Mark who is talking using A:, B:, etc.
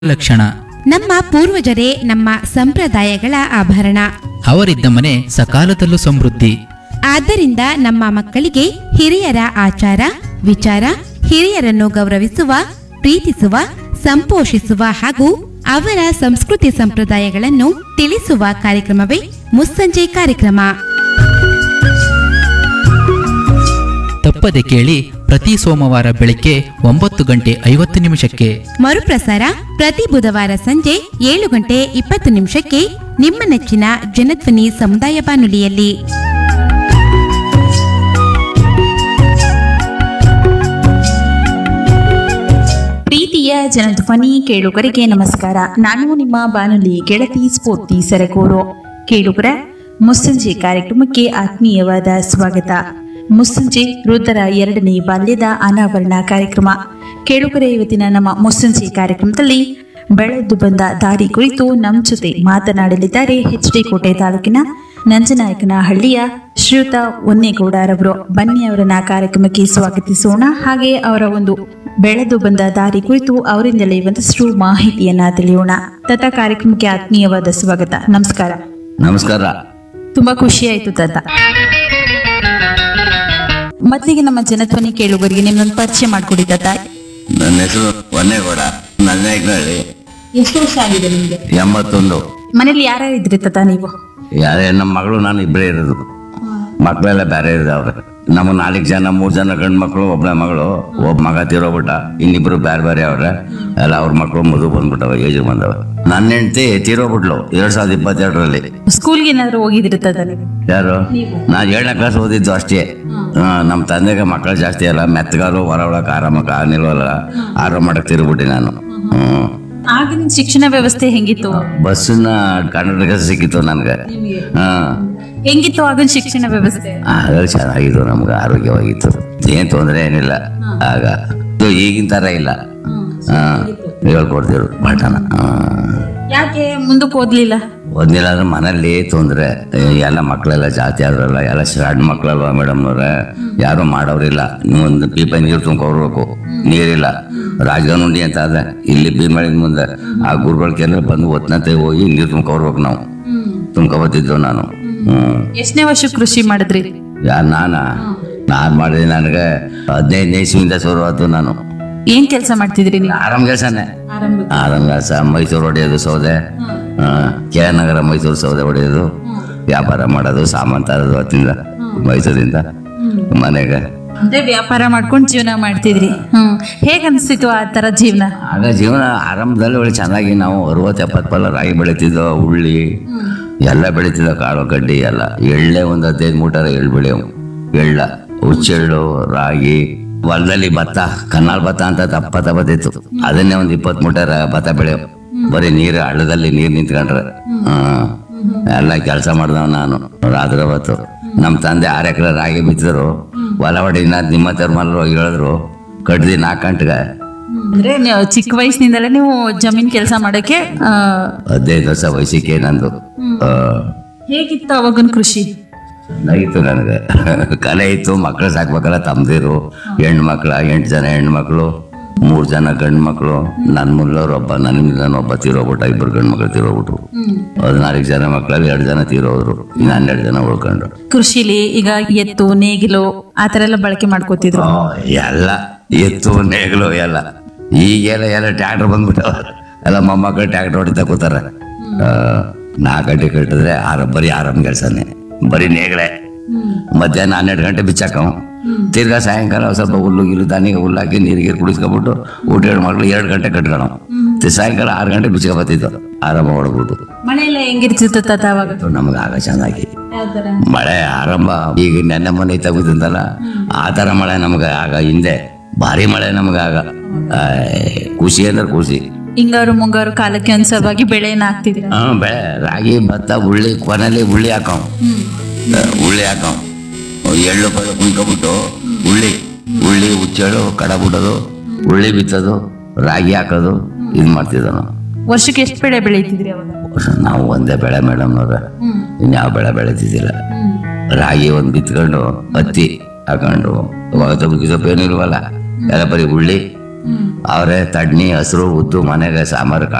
A: ಲಕ್ಷಣ
B: ನಮ್ಮ ಪೂರ್ವಜರೇ ನಮ್ಮ ಸಂಪ್ರದಾಯಗಳ ಆಭರಣ
A: ಅವರಿದ್ದ ಮನೆ ಸಕಾಲದಲ್ಲೂ ಸಮೃದ್ಧಿ
B: ಆದ್ದರಿಂದ ನಮ್ಮ ಮಕ್ಕಳಿಗೆ ಹಿರಿಯರ ಆಚಾರ ವಿಚಾರ ಹಿರಿಯರನ್ನು ಗೌರವಿಸುವ ಪ್ರೀತಿಸುವ ಸಂಪೋಷಿಸುವ ಹಾಗೂ ಅವರ ಸಂಸ್ಕೃತಿ ಸಂಪ್ರದಾಯಗಳನ್ನು ತಿಳಿಸುವ ಕಾರ್ಯಕ್ರಮವೇ ಮುಸ್ಸಂಜೆ ಕಾರ್ಯಕ್ರಮ
A: ತಪ್ಪದೆ ಕೇಳಿ ಪ್ರತಿ ಸೋಮವಾರ ಬೆಳಿಗ್ಗೆ ಒಂಬತ್ತು ಗಂಟೆ ಐವತ್ತು ನಿಮಿಷಕ್ಕೆ
B: ಮರುಪ್ರಸಾರ ಪ್ರತಿ ಬುಧವಾರ ಸಂಜೆ ಏಳು ಗಂಟೆ ಇಪ್ಪತ್ತು ನಿಮಿಷಕ್ಕೆ ನಿಮ್ಮ ನೆಚ್ಚಿನ ಜನಧ್ವನಿ ಸಮುದಾಯ ಬಾನುಲಿಯಲ್ಲಿ
C: ಪ್ರೀತಿಯ ಜನಧ್ವನಿ ಕೇಳುಗರಿಗೆ ನಮಸ್ಕಾರ ನಾನು ನಿಮ್ಮ ಬಾನುಲಿ ಗೆಳತಿ ಸ್ಫೂರ್ತಿ ಸರಗೂರು ಕೇಳುಗರ ಮುಸ್ಸಂಜೆ ಕಾರ್ಯಕ್ರಮಕ್ಕೆ ಆತ್ಮೀಯವಾದ ಸ್ವಾಗತ ಮುಸ್ಸಂಜೆ ವೃದ್ಧರ ಎರಡನೇ ಬಾಲ್ಯದ ಅನಾವರಣ ಕಾರ್ಯಕ್ರಮ ಕೇಳುಗರ ಇವತ್ತಿನ ನಮ್ಮ ಮುಸ್ಸಂಜೆ ಕಾರ್ಯಕ್ರಮದಲ್ಲಿ ಬೆಳೆದು ಬಂದ ದಾರಿ ಕುರಿತು ನಮ್ಮ ಜೊತೆ ಮಾತನಾಡಲಿದ್ದಾರೆ ಎಚ್ ಡಿ ಕೋಟೆ ತಾಲೂಕಿನ ನಂಜನಾಯಕನಹಳ್ಳಿಯ ಶ್ರೀಯುತ ಒನ್ನೇಗೌಡರವರು ಬನ್ನಿ ಅವರನ್ನ ಕಾರ್ಯಕ್ರಮಕ್ಕೆ ಸ್ವಾಗತಿಸೋಣ ಹಾಗೆ ಅವರ ಒಂದು ಬೆಳೆದು ಬಂದ ದಾರಿ ಕುರಿತು ಅವರಿಂದಲೇ ಒಂದಷ್ಟು ಮಾಹಿತಿಯನ್ನ ತಿಳಿಯೋಣ ತತ ಕಾರ್ಯಕ್ರಮಕ್ಕೆ ಆತ್ಮೀಯವಾದ ಸ್ವಾಗತ ನಮಸ್ಕಾರ
D: ನಮಸ್ಕಾರ
C: ತುಂಬಾ ಖುಷಿ ಆಯ್ತು ತತ ಮೊದಲಿಗೆ ನಮ್ಮ ಜನಧ್ವನಿ ಕೇಳುಗರಿಗೆ ನಿಮ್ಮೊಂದು ಪರಿಚಯ ಮಾಡ್ಕೊಡಿ ತಾತ
D: ನನ್ನ ಹೆಸರು ಒನ್ನೇಗೌಡ ನಲ್ಲೇಕನಹಳ್ಳಿ
C: ಎಷ್ಟು ವರ್ಷ ಆಗಿದೆ ನಿಮ್ಗೆ
D: ಎಂಬತ್ತೊಂದು
C: ಮನೇಲಿ ಯಾರ್ಯಾರು ಇದ್ರಿ ತಾತ ನೀವು
D: ಯಾರೇ ನಮ್ಮ ಮಗಳು ನಾನು ಇಬ್ಬರೇ ಇರೋದು ಮಕ್ಕಳೆಲ್ಲ ಬೇರೆ ಇದ್ದಾವ್ರೆ ನಮ್ಮ ನಾಲ್ಕು ಜನ ಮೂರು ಜನ ಗಂಡು ಮಕ್ಕಳು ಒಬ್ಬಳೆ ಮಗಳು ಒಬ್ಬ ಮಗ ತೀರೋಗ್ಬಿಟ್ಟ ಇನ್ನಿಬ್ರು ಬೇರೆ ಬೇರೆ ಅವ್ರೆ ಎಲ್ಲ ಅವ್ರ ಮಕ್ಕಳು ಮದುವೆ ಬಂದ್ಬಿಟ್ಟವ ಏಜ್ ಬಂದವ ನನ್ನ ಹೆಂಡತಿ ತೀರೋಗ್ಬಿಟ್ಲು ಎರಡ್ ಸಾವಿರದ ಇಪ್ಪತ್ತೆರಡರಲ್ಲಿ
C: ಸ್ಕೂಲ್ಗೆ ಏನಾದ್ರು ಹೋಗಿದ್ರಿ ತಾತ ನೀವು
D: ಯಾರು ನಾನು ಏಳನೇ ಕ್ಲಾಸ್ ಓದಿದ್ದು ಅಷ್ಟೇ ಹಾ, ನಮ್ಮ ತಂದೆಗೆ ಮಕ್ಕಳು ಜಾಸ್ತಿ ಅಲ್ಲ ಮೆತ್ತಗಾಲು ಹೊರ ಒಳಗೆ ಆರಾಮಕ್ಕೆ ನಿಲ್ವಲ್ಲ ಆರಾಮ ಮಾಡಕ್ಕೆ ತಿರುಗ್ಬಿಟ್ಟೆ ನಾನು ಹ್ಮ್
C: ಆಗಿನ ಶಿಕ್ಷಣ ವ್ಯವಸ್ಥೆ ಹೆಂಗಿತ್ತು
D: ಬಸ್ಸನ್ನ ಕನ್ನಡಕ್ಕೆ ಸಿಕ್ಕಿತ್ತು ನನಗೆ ಹಾ
C: ಹೆಂಗಿತ್ತು ಆಗಿನ ಶಿಕ್ಷಣ ವ್ಯವಸ್ಥೆ
D: ಆಗ ಚೆನ್ನಾಗಿತ್ತು ನಮ್ಗೆ ಆರೋಗ್ಯವಾಗಿತ್ತು ಏನ್ ತೊಂದರೆ ಏನಿಲ್ಲ ಆಗ ಇದು ಈಗಿನ ತರ ಇಲ್ಲ ಹಾ ಹೇಳ್ಕೊಡ್ತಿರು ಪಾಠನ ಹಾ.
C: ಯಾಕೆ ಮುಂದಕ್ಕೆ ಓದ್ಲಿಲ್ಲ
D: ಒಂದಿಲ್ಲ ಅಂದ್ರೆ ಮನೇಲಿ ತೊಂದರೆ ಎಲ್ಲ ಮಕ್ಕಳೆಲ್ಲ ಜಾತಿ ಆದ್ರಲ್ಲ ಎಲ್ಲ ಸಣ್ಣ ಮಕ್ಕಳಲ್ವಾ ಮೇಡಮ್ನವ್ರೆ ಯಾರು ಮಾಡೋರಿಲ್ಲ ಒಂದು ಪೀಪ ನೀರು ತುಂಬ್ಕೊಡ್ಬೇಕು ನೀರಿಲ್ಲ ರಾಜಗನುಂಡಿ ಅಂತ ಅದ ಇಲ್ಲಿ ಭೀಮಳಿನ ಮುಂದೆ ಆ ಗುರುಗಳಿಗೆಲ್ಲ ಬಂದು ಒತ್ತನತೆ ಹೋಗಿ ನೀರು ತುಂಬ್ಕೊಡ್ಬೇಕು ನಾವು ತುಂಬ್ಕೊಬತ್ತಿದ್ದು ನಾನು ಹ್ಮ್
C: ಎಷ್ಟನೇ ವರ್ಷ ಕೃಷಿ ಮಾಡಿದ್ರಿ
D: ಯಾರು ನಾನ ನಾನ್ ಮಾಡಿದೆ ನನಗೆ ಹದಿನೈದನೇ ಇಸ್ವಿಯಿಂದ ಶುರು ಆಯ್ತು ನಾನು
C: ಏನ್ ಕೆಲಸ ಮಾಡ್ತಿದ್ರಿ ನೀವು
D: ಆರಾಮ್ ಕೆಲಸನೇ ಆರಾಮ್ ಕೆಲಸ ಮೈಸೂರು ಹೊಡೆಯೋದು ಸೌದೆ ಆ, ಕೆ ಆರ್ ನಗರ ಮೈಸೂರು ಸೌದೆ ಹೊಡೆಯೋದು ವ್ಯಾಪಾರ ಮಾಡೋದು ಸಾಮಾನು ತರೋದು ಹತ್ತಿಂದ ಮೈಸೂರಿಂದ ಮನೆಗೆ
C: ಅದೇ ವ್ಯಾಪಾರ ಮಾಡ್ಕೊಂಡು ಜೀವನ ಮಾಡ್ತಿದ್ರಿ ಹ್ಮ್ ಹೇಗ್ ಅನ್ಸಿತ್ತು ಆ ತರ ಜೀವನ
D: ಆಗ ಜೀವನ ಆರಂಭದಲ್ಲಿ ಒಳ್ಳೆ ಚೆನ್ನಾಗಿ ನಾವು ಅರವತ್ತು ಎಪ್ಪತ್ತು ಫಲ ರಾಗಿ ಬೆಳೀತಿದ್ದೋ ಉಳ್ಳಿ ಎಲ್ಲ ಬೆಳೀತಿದ್ದೋ ಕಾಳು ಕಡ್ಡಿ ಎಲ್ಲ ಎಳ್ಳೆ ಒಂದು ಹದಿನೈದು ಮೂಟರ ಎಳ್ಳು ಬೆಳೆಯವು ಎಳ್ಳ ಹುಚ್ಚೆಳ್ಳು ರಾಗಿ ಹೊಲದಲ್ಲಿ ಭತ್ತ ಕನ್ನಾಲ್ ಭತ್ತ ಅಂತ ದಪ್ಪ ತಪ್ಪತ್ತಿತ್ತು ಅದನ್ನೇ ಒಂದು ಇಪ್ಪತ್ತು ಮೂಟರ ಭತ್ತ ಬೆಳೆಯವು ಬರೀ ನೀರು ಹಳ್ಳದಲ್ಲಿ ನೀರು ನಿಂತ್ಕೊಂಡ್ರೆ ಹ್ಮ್ ಎಲ್ಲ ಕೆಲಸ ಮಾಡ್ದವ ನಾನು ರಾತ್ರಿ ಹೊತ್ತು ನಮ್ಮ ತಂದೆ ಆರು ಎಕರೆ ರಾಗಿ ಬಿತ್ತಿದ್ರು ಹೊಲ ಹೊಡಿನ ನಿಮ್ಮ ತರ್ಮಲ್ ಹೋಗಿ ಹೇಳಿದ್ರು ಕಡ್ದಿ ನಾಲ್ಕು ಗಂಟೆಗೆ
C: ಅಂದ್ರೆ ನೀವು ಚಿಕ್ಕ ವಯಸ್ಸಿನಿಂದಲೇ ನೀವು ಜಮೀನ್ ಕೆಲಸ ಮಾಡಕ್ಕೆ ಆ,
D: ಹದಿನೈದು ವರ್ಷ ವಯಸ್ಸಿಗೆ ನಂದು ಆ,
C: ಹೇಗಿತ್ತು ಅವಾಗಿನ ಕೃಷಿ
D: ಚೆನ್ನಾಗಿತ್ತು ನನಗೆ ಕಲೆ ಇತ್ತು ಮಕ್ಕಳು ಸಾಕ್ಬೇಕಲ್ಲ ತಮ್ದಿರು ಹೆಣ್ಣು ಮಕ್ಳ ಎಂಟು ಜನ ಹೆಣ್ಣು ಮಕ್ಕಳು ಮೂರು ಜನ ಗಂಡು ಮಕ್ಕಳು ನನ್ನ ಮುಲ್ಲವ್ರು ಒಬ್ಬ ನನ್ನ ಒಬ್ಬ ತೀರೋಗ್ಬಿಟ್ಟ ಇಬ್ಬರು ಗಂಡು ಮಕ್ಕಳು ತೀರೋಗ್ಬಿಟ್ರು ಹದಿನಾಲ್ಕು ಜನ ಮಕ್ಕಳಲ್ಲಿ ಎರಡು ಜನ ತೀರೋದ್ರು ಇನ್ನು ಹನ್ನೆರಡು ಜನ ಉಳ್ಕೊಂಡ್ರು
C: ಕೃಷಿಲಿ ಈಗ ಎತ್ತು ನೇಗಿಲು ಆ ತರ ಎಲ್ಲ ಬಳಕೆ ಮಾಡ್ಕೋತಿದ್ರು
D: ಆ, ಎಲ್ಲ ಎತ್ತು ನೇಗಲು ಎಲ್ಲ ಈಗೆಲ್ಲ ಎಲ್ಲ ಟ್ಯಾಕ್ಟರ್ ಬಂದ್ಬಿಟ್ಟವ ಎಲ್ಲ ಮೊಮ್ಮಕ್ಕಳು ಟ್ಯಾಕ್ಟರ್ ಹೊಡಿತಾ ಕೂತಾರ ನಾಲ್ಕು ಗಂಟೆ ಕಟ್ಟಿದ್ರೆ ಆರ ಬರೀ ಆರಾಮ್ ಕೆಲಸನೇ ಬರೀ ನೇಗಳೆ ಮಧ್ಯಾಹ್ನ ಹನ್ನೆರಡು ಗಂಟೆ ಬಿಚ್ಚಾಕವ ತಿರ್ಗಾ ಸಾಯಂಕಾಲ ಒಂದ್ ಸ್ವಲ್ಪ ಹುಲ್ಲು ಗಿಲ್ಲು ದಾನಿಗೆ ಹುಲ್ಲು ಹಾಕಿ ನೀರಿಗೆ ಕುಡಿಸ್ಕೊಬಿಟ್ಟು ಊಟ ಎರಡು ಮಕ್ಳು ಎರಡು ಗಂಟೆ ಕಟ್ಕೊಳ ಸಾಯಂಕಾಲ ಆರು ಗಂಟೆ ಬಿಚ್ಕೊಬತ್ತಿದ್ದು ಆರಾಮ ಹೊಡ್ಬಿಟ್ಟು
C: ಮಳೆ ಎಲ್ಲ ಹೆಂಗಿರ್ತಿತ್ತು ತಾತ ಅವಾಗ
D: ನಮ್ಗೆ ಆಗ ಚೆನ್ನಾಗಿ ಮಳೆ ಆರಂಭ ಈಗ ನೆನ್ನೆ ಮೊನ್ನೆ ತಗುದಿಂದಲ್ಲ ಆ ಥರ ಮಳೆ ನಮ್ಗೆ ಆಗ ಹಿಂದೆ ಭಾರಿ ಮಳೆ ನಮ್ಗೆ ಆಗ ಆಯ್, ಖುಷಿ ಅಂದ್ರೆ ಖುಷಿ
C: ಹಿಂಗಾರು ಮುಂಗಾರು ಕಾಲಕ್ಕೆ ಅನುಸಾರವಾಗಿ ಬೆಳೆನ ಹಾಕ್ತಿದ್ರ
D: ಹಾ ಬೆಳೆ ರಾಗಿ ಭತ್ತ ಉಳ್ಳಿ ಕೊನೆಯಲ್ಲಿ ಉಳ್ಳಿ ಹಾಕವ್ ಉಳ್ಳಿ ಹಾಕವ್ ಎಳ್ಳು ಪಳ್ಳು ಕುಯ್ಕೊಬಿಟ್ಟು ಉಳ್ಳಿ ಉಳ್ಳಿ ಹುಚ್ಚೆಳ್ಳು ಕಡ ಬಿಡೋದು ಉಳ್ಳಿ ಬಿತ್ತೋದು ರಾಗಿ ಹಾಕೋದು ಇದು ಮಾಡ್ತಿದ್ದೋ ನಾವು
C: ವರ್ಷಕ್ಕೆ ಎಷ್ಟು ಬೆಳೆ ಬೆಳೀತಿದ್ರಿ ಅವಾಗ
D: ನಾವು ಒಂದೇ ಬೆಳೆ ಮೇಡಮ್ನವ್ರೆ ಇನ್ಯಾವ ಬೆಳೆ ಬೆಳೀತಿದ್ದಿಲ್ಲ ರಾಗಿ ಒಂದು ಬಿತ್ಕೊಂಡು ಹತ್ತಿ ಹಾಕೊಂಡು ಇವಾಗ ಸೊಪ್ಪು ಗಿಸೊಪ್ಪು ಏನೂ ಇಲ್ವಲ್ಲ ಎಲ್ಲ ಬರೀ ಉಳ್ಳಿ ಅವರೇ ತಡ್ನಿ ಹಸಿರು ಉದ್ದು ಮನೆಗೆ ಸಾಂಬಾರು